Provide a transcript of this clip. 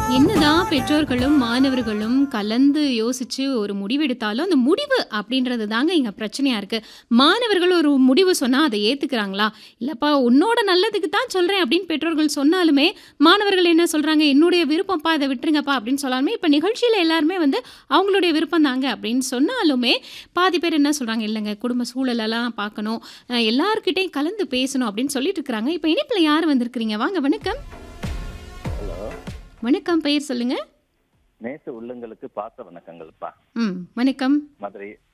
என்னதான் பெற்றோர்களும் மாணவர்களும் கலந்து யோசிச்சு ஒரு முடிவெடுத்தாலும் அந்த முடிவு அப்படின்றது தாங்க இங்க பிரச்சனையா இருக்கு மாணவர்கள் ஒரு முடிவு சொன்னா அதை ஏத்துக்கிறாங்களா இல்லப்பா உன்னோட நல்லதுக்கு தான் சொல்றேன் அப்படின்னு பெற்றோர்கள் சொன்னாலுமே மாணவர்கள் என்ன சொல்றாங்க என்னுடைய விருப்பம்ப்பா அதை விட்டுருங்கப்பா அப்படின்னு சொல்லாலுமே இப்ப நிகழ்ச்சியில எல்லாருமே வந்து அவங்களுடைய விருப்பம் தாங்க அப்படின்னு சொன்னாலுமே பாதி பேர் என்ன சொல்றாங்க இல்லைங்க குடும்ப சூழலெல்லாம் பார்க்கணும் அஹ் எல்லார்கிட்டயும் கலந்து பேசணும் அப்படின்னு சொல்லிட்டு இருக்கிறாங்க இப்ப இனிப்புல யார் வந்திருக்கிறீங்க வாங்க வணக்கம் ஹலோ வணக்கம் பெயர் சொல்லுங்க நேச உள்ளங்களுக்கு பாச வணக்கங்கள்ப்பா ம் வணக்கம் மதுரை